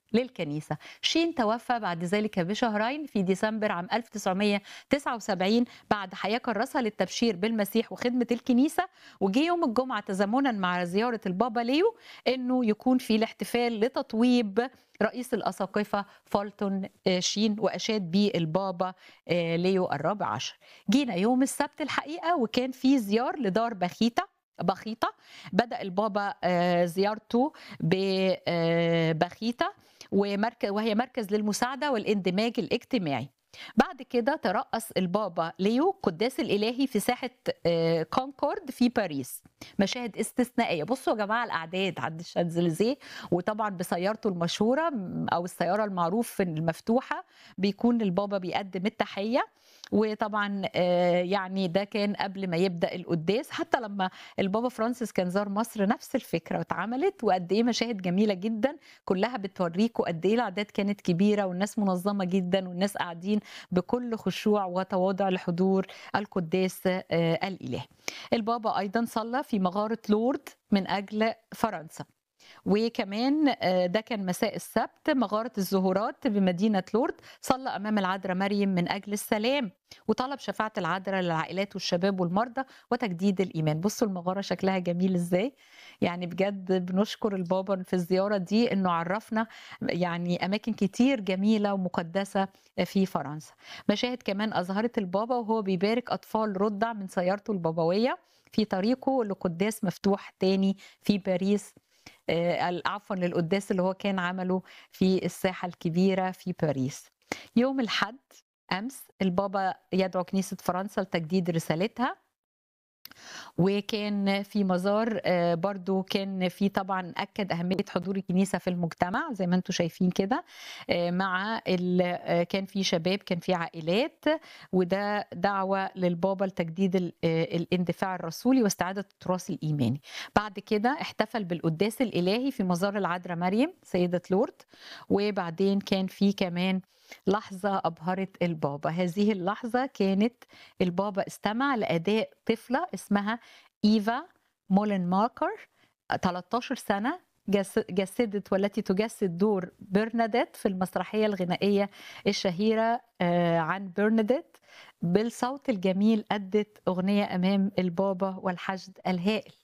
للكنيسة شين توفى بعد ذلك بشهرين في ديسمبر عام 1979 بعد حياة كرسها للتبشير بالمسيح وخدمة الكنيسة وجي يوم الجمعة تزامنا مع زيارة البابا ليو انه يكون في الاحتفال لتطويب رئيس الأساقفة فالتون شين وأشاد به البابا ليو الرابع عشر جينا يوم السبت الحقيقة وكان في زيار لدار بخيتة بخيطة بدأ البابا زيارته ببخيتة ومركز وهي مركز للمساعدة والاندماج الاجتماعي بعد كده ترأس البابا ليو قداس الإلهي في ساحة كونكورد في باريس مشاهد استثنائية بصوا يا جماعة الأعداد عند الشانزليزيه وطبعا بسيارته المشهورة أو السيارة المعروف المفتوحة بيكون البابا بيقدم التحية وطبعا يعني ده كان قبل ما يبدا القداس حتى لما البابا فرانسيس كان زار مصر نفس الفكره واتعملت وقد ايه مشاهد جميله جدا كلها بتوريكوا قد ايه الاعداد كانت كبيره والناس منظمه جدا والناس قاعدين بكل خشوع وتواضع لحضور القداس الالهي. البابا ايضا صلى في مغاره لورد من اجل فرنسا. وكمان ده كان مساء السبت مغارة الزهورات بمدينة لورد صلى أمام العذراء مريم من أجل السلام وطلب شفاعة العذراء للعائلات والشباب والمرضى وتجديد الإيمان بصوا المغارة شكلها جميل إزاي يعني بجد بنشكر البابا في الزيارة دي إنه عرفنا يعني أماكن كتير جميلة ومقدسة في فرنسا مشاهد كمان أظهرت البابا وهو بيبارك أطفال رضع من سيارته البابوية في طريقه لقداس مفتوح تاني في باريس عفوا للقداس اللي هو كان عمله في الساحه الكبيره في باريس يوم الحد امس البابا يدعو كنيسه فرنسا لتجديد رسالتها وكان في مزار برضو كان في طبعا اكد اهميه حضور الكنيسه في المجتمع زي ما انتم شايفين كده مع كان في شباب كان في عائلات وده دعوه للبابا لتجديد الاندفاع الرسولي واستعاده التراث الايماني بعد كده احتفل بالقداس الالهي في مزار العذراء مريم سيده لورد وبعدين كان في كمان لحظة أبهرت البابا هذه اللحظة كانت البابا استمع لأداء طفلة اسمها إيفا مولن ماركر 13 سنة جسدت والتي تجسد دور برناديت في المسرحية الغنائية الشهيرة عن برناديت بالصوت الجميل أدت أغنية أمام البابا والحشد الهائل